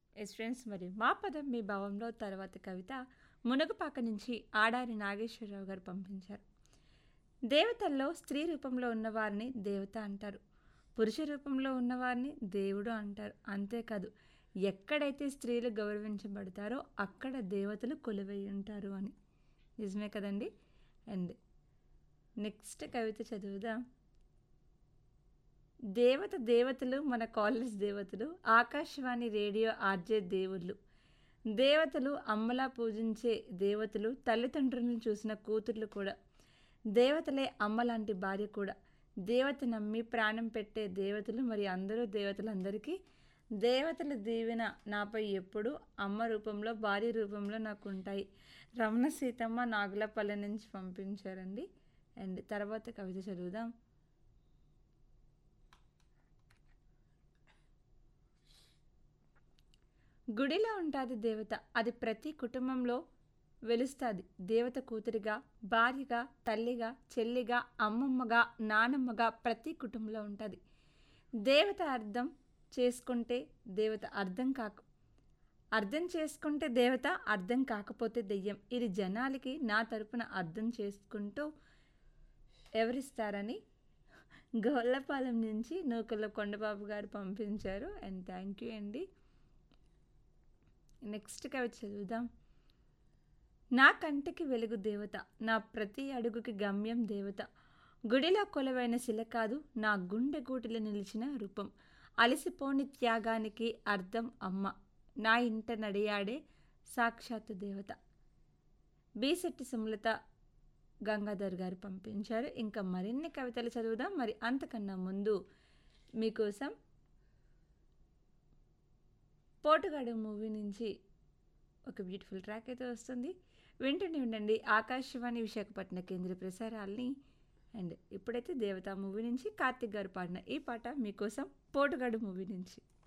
yes friends మరి మా పదం మీ భావంలో తర్వాత కవిత మునగపాక నుంచి ఆడారి నాగేశ్వరరావు గారు పంపించారు దేవతల్లో స్త్రీ రూపంలో ఉన్నవారిని దేవత అంటారు పురుష రూపంలో ఉన్నవారిని దేవుడు అంటారు అంతేకాదు ఎక్కడైతే స్త్రీలు గౌరవించబడతారో అక్కడ దేవతలు కొలువై ఉంటారు అని నిజమే కదండి అండ్ నెక్స్ట్ కవిత చదువుదాం దేవత దేవతలు మన కాలేజ్ దేవతలు ఆకాశవాణి రేడియో ఆర్జే దేవుళ్ళు దేవతలు అమ్మలా పూజించే దేవతలు తల్లిదండ్రులను చూసిన కూతుర్లు కూడా దేవతలే అమ్మ లాంటి భార్య కూడా దేవత నమ్మి ప్రాణం పెట్టే దేవతలు మరి అందరూ దేవతలందరికీ దేవతల దీవెన నాపై ఎప్పుడు అమ్మ రూపంలో భార్య రూపంలో నాకు ఉంటాయి రమణ సీతమ్మ నాగులపల్లె నుంచి పంపించారండి అండ్ తర్వాత కవిత చదువుదాం గుడిలో ఉంటుంది దేవత అది ప్రతి కుటుంబంలో వెలుస్తుంది దేవత కూతురిగా భార్యగా తల్లిగా చెల్లిగా అమ్మమ్మగా నానమ్మగా ప్రతి కుటుంబంలో ఉంటుంది దేవత అర్థం చేసుకుంటే దేవత అర్థం కాక అర్థం చేసుకుంటే దేవత అర్థం కాకపోతే దెయ్యం ఇది జనాలకి నా తరపున అర్థం చేసుకుంటూ ఎవరిస్తారని గొల్లపాలెం నుంచి నూకల కొండబాబు గారు పంపించారు అండ్ థ్యాంక్ యూ అండి నెక్స్ట్ కవిత చదువుదాం నా కంటికి వెలుగు దేవత నా ప్రతి అడుగుకి గమ్యం దేవత గుడిలో కొలవైన శిల కాదు నా గుండె గూటిలో నిలిచిన రూపం అలసిపోని త్యాగానికి అర్థం అమ్మ నా ఇంట నడియాడే సాక్షాత్తు దేవత బీసెట్టి సుమలత గంగాధర్ గారు పంపించారు ఇంకా మరిన్ని కవితలు చదువుదాం మరి అంతకన్నా ముందు మీకోసం పోటుగాడు మూవీ నుంచి ఒక బ్యూటిఫుల్ ట్రాక్ అయితే వస్తుంది వింటూనే ఉండండి ఆకాశవాణి విశాఖపట్నం కేంద్ర ప్రసారాల్ని అండ్ ఇప్పుడైతే దేవతా మూవీ నుంచి కార్తిక్ గారు పాడిన ఈ పాట మీకోసం పోటుగాడు మూవీ నుంచి